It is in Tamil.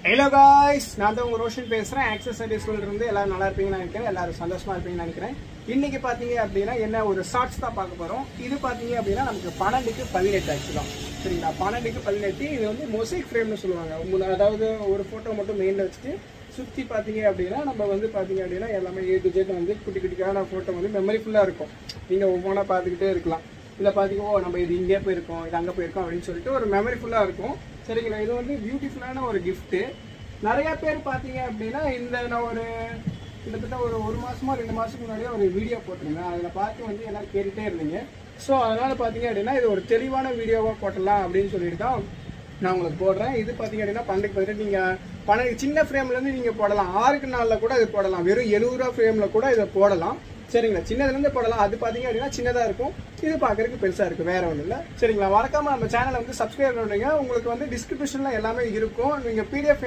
ஹலோ காய்ஸ் நான் தான் உங்க ரோஷன் பேசுறேன் ஆக்சஸ் சர்வீஸ் ஸ்கூல்ல இருந்து எல்லாரும் நல்லா இருப்பீங்கன்னு நினைக்கிறேன் எல்லாரும் சந்தோஷமா இருப்பீங்கன்னு நினைக்கிறேன் இன்னைக்கு பாத்தீங்க அப்படின்னா என்ன ஒரு ஷார்ட்ஸ் தான் பார்க்க போறோம் இது பாத்தீங்க அப்படின்னா நமக்கு பன்னெண்டுக்கு பதினெட்டு ஆக்சுவலா சரிங்களா பன்னெண்டுக்கு பதினெட்டு இது வந்து மொசைக் ஃப்ரேம்னு சொல்லுவாங்க முன்ன- அதாவது ஒரு போட்டோ மட்டும் மெயின்ல வச்சுட்டு சுத்தி பாத்தீங்க அப்படின்னா நம்ம வந்து பாத்தீங்க அப்படின்னா எல்லாமே ஏ டு ஜெட் வந்து குட்டி குட்டிக்கான போட்டோ வந்து மெமரி ஃபுல்லா இருக்கும் நீங்க ஒவ்வொன்றா பார்த்துக்கிட்டே இருக்கலாம் இதில் பார்த்தீங்க ஓ நம்ம இது இங்கே போயிருக்கோம் இது அங்கே போயிருக்கோம் அப்படின்னு சொல்லிட்டு ஒரு மெமரி ஃபுல்லாக இருக்கும் சரிங்களா இது வந்து பியூட்டிஃபுல்லான ஒரு கிஃப்ட்டு நிறைய பேர் பார்த்தீங்க அப்படின்னா இந்த நான் ஒரு கிட்டத்தட்ட ஒரு ஒரு மாசமா ரெண்டு மாசத்துக்கு முன்னாடியே ஒரு வீடியோ போட்டிருந்தேன் அதில் பார்த்து வந்து எல்லாம் கேட்டுட்டே இருந்தீங்க ஸோ அதனால பார்த்தீங்க அப்படின்னா இது ஒரு தெளிவான வீடியோவாக போட்டலாம் அப்படின்னு சொல்லிட்டு தான் நான் உங்களுக்கு போடுறேன் இது பார்த்தீங்க அப்படின்னா பன்னெண்டுக்கு பதினெட்டு நீங்கள் பன்னெண்டு சின்ன ஃப்ரேம்லேருந்து நீங்கள் போடலாம் ஆறுக்கு நாளில் கூட இது போடலாம் வெறும் எழுபது ரூபா ஃப்ரேமில் கூட இதை போடலாம் சரிங்களா சின்னதுலேருந்து போடலாம் அது பார்த்தீங்க அப்படின்னா சின்னதாக இருக்கும் இது பார்க்கறதுக்கு பெருசாக இருக்குது வேற ஒன்றும் இல்லை சரிங்களா மறக்காம நம்ம சேனலை வந்து சப்ஸ்கிரைப் பண்ணுறீங்க உங்களுக்கு வந்து டிஸ்கிரிப்ஷனில் எல்லாமே இருக்கும் நீங்கள் பிடிஎஃப்